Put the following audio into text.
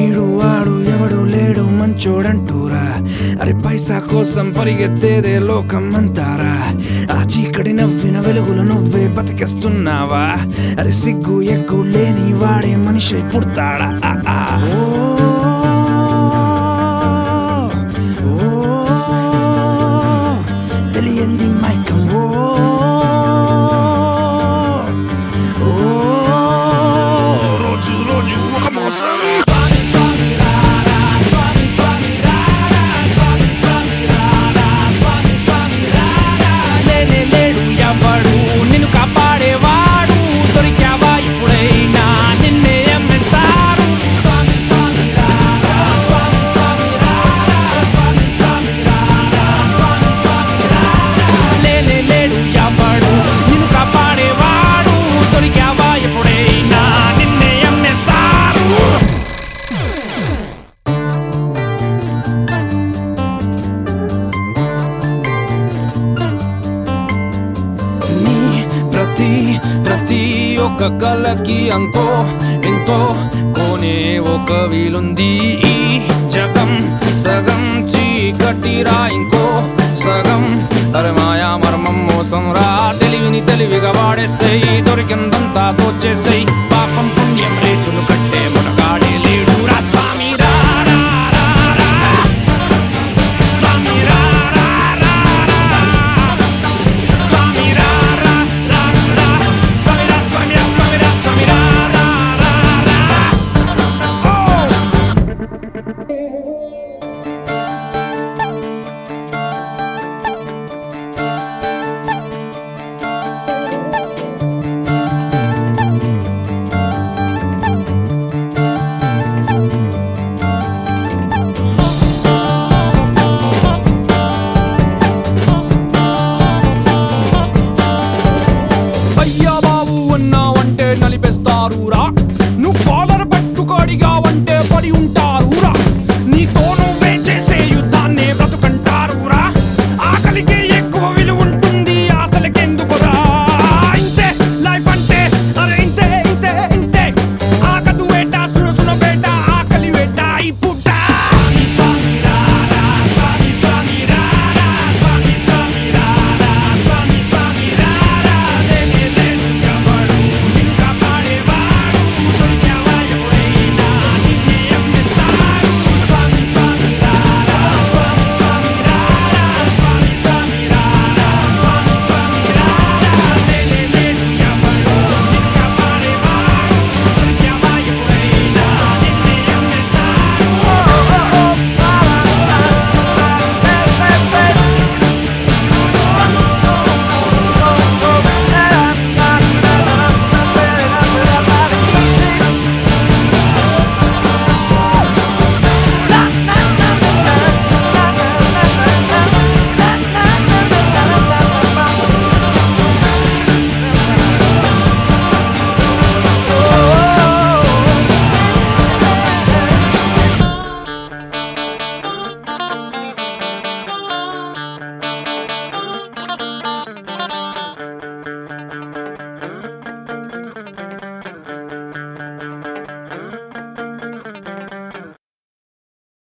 ఈడు వాడు ఎవడు లేడు మంచోడంటూరా అరే పైసా కోసం పరిగెత్తేదే లోకం అంతారా ఆ చీకటి నవ్విన వెలుగులు నువ్వే బతికేస్తున్నావా అరే సిగ్గు ఎగ్గు లేని వాడే మనిషి పుడతాడా ఆ, ఆ. ఓ, ఓ, తెలియంది మైకం ఓ ఓ, రోజు రోజు ఒక మోసం లేనే లేడు ఎవడు నిన్ను కాపాడేవాడు దొరికావా ఇప్పుడైనా నిన్నే అమ్మేస్తారు స్వామి స్వామి రారా స్వామి స్వామి రారా స్వామి స్వామి రారా స్వామి స్వామి రారా లేనే లేడు ఎవడు నిన్ను కాపాడేవాడు దొరికావా ఎప్పుడైనా నిన్నే అమ్మేస్తారు నీ ప్రతి ప్రతి ఒక్క కలకి అంతో ఎంతో కోనే ఒక వీలుంది ఈ జగం సగం చీకటిరా ఇంకో సగం అరే మాయా మర్మం మోసం రా తెలివిని తెలివిగా వాడేసేయి